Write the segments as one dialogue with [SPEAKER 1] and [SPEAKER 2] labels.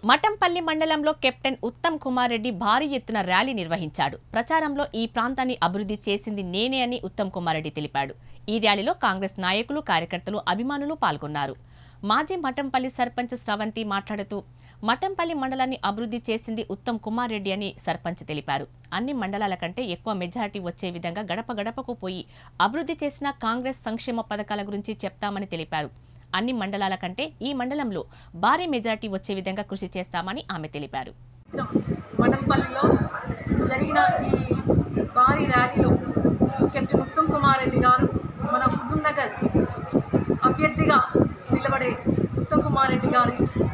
[SPEAKER 1] మఠంపల్లి మండలంలో కెప్టెన్ ఉత్తమ్ కుమార్ రెడ్డి భారీ ఎత్తున ర్యాలీ నిర్వహించాడు ప్రచారంలో ఈ ప్రాంతాన్ని అభివృద్ధి చేసింది నేనే అని ఉత్తమ్ కుమార్ రెడ్డి తెలిపాడు ఈ ర్యాలీలో కాంగ్రెస్ నాయకులు కార్యకర్తలు అభిమానులు పాల్గొన్నారు మాజీ మఠంపల్లి సర్పంచ్ స్రవంతి మాట్లాడుతూ మఠంపల్లి మండలాన్ని అభివృద్ధి చేసింది ఉత్తమ్ కుమార్ రెడ్డి అని సర్పంచ్ తెలిపారు అన్ని మండలాల కంటే ఎక్కువ మెజారిటీ వచ్చే విధంగా గడప గడపకు పోయి అభివృద్ధి చేసిన కాంగ్రెస్ సంక్షేమ పథకాల గురించి చెప్తామని తెలిపారు అన్ని మండలాల కంటే ఈ మండలంలో భారీ మెజారిటీ వచ్చే విధంగా కృషి చేస్తామని ఆమె తెలిపారు
[SPEAKER 2] మఠంపల్లిలో జరిగిన ఈ భారీ ర్యాలీలో కెప్టెన్ ఉత్తమ్ కుమార్ రెడ్డి గారు మన హుజూర్ నగర్ అభ్యర్థిగా నిలబడే ఉత్తమ్ కుమార్ రెడ్డి గారి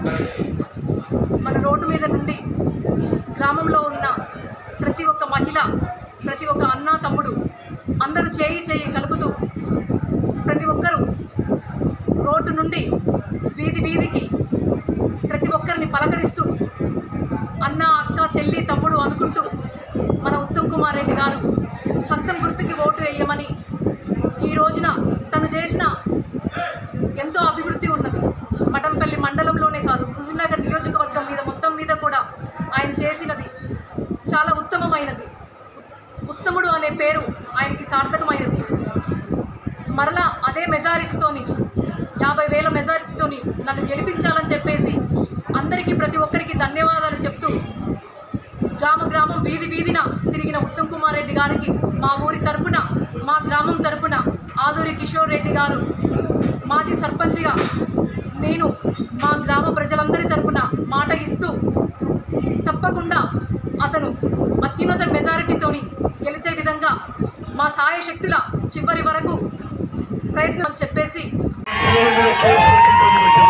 [SPEAKER 2] మన రోడ్డు మీద నుండి గ్రామంలో ఉన్న ప్రతి ఒక్క మహిళ ప్రతి ఒక్క అన్న తమ్ముడు అందరూ చేయి చేయి కలుపుతూ ప్రతి ఒక్కరూ రోడ్డు నుండి వీధి వీధికి ప్రతి ఒక్కరిని పలకరిస్తూ అన్న అక్క చెల్లి తమ్ముడు అనుకుంటూ మన ఉత్తమ్ కుమార్ రెడ్డి గారు హస్తం గుర్తుకి ఓటు వేయమని ఈ రోజున తను చేసిన ఎంతో అభివృద్ధి ఉన్నది మఠంపల్లి మండలంలోనే కాదు హుజూర్నగర్ నియోజకవర్గం మీద మొత్తం మీద కూడా ఆయన చేసినది చాలా ఉత్తమమైనది ఉత్తముడు అనే పేరు ఆయనకి సార్థకమైనది మరలా అదే మెజారిటీతోని యాభై వేల మెజారిటీతోని నన్ను గెలిపించాలని చెప్పేసి అందరికీ ప్రతి ఒక్కరికి ధన్యవాదాలు చెప్తూ గ్రామ గ్రామం వీధి వీధిన తిరిగిన ఉత్తమ్ కుమార్ రెడ్డి గారికి మా ఊరి తరపున మా గ్రామం తరపున ఆదూరి కిషోర్ రెడ్డి గారు మాజీ సర్పంచ్గా నేను మా గ్రామ ప్రజలందరి తరపున మాట ఇస్తూ తప్పకుండా అతను అత్యున్నత మెజారిటీతోని గెలిచే విధంగా మా సాయ శక్తుల చివరి వరకు ప్రయత్నం అని చెప్పేసి
[SPEAKER 3] ఏమి చేసుకుంటుంది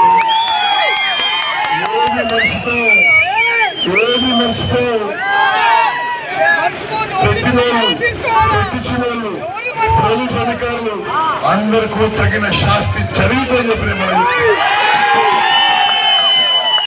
[SPEAKER 3] ఏది మర్చిపో ఏది మర్చిపో పెట్టిన వాళ్ళు పెట్టించిన వాళ్ళు పోలీసు అధికారులు అందరికీ తగిన శాస్తి జరుగుతుందని చెప్పి నేను మనవి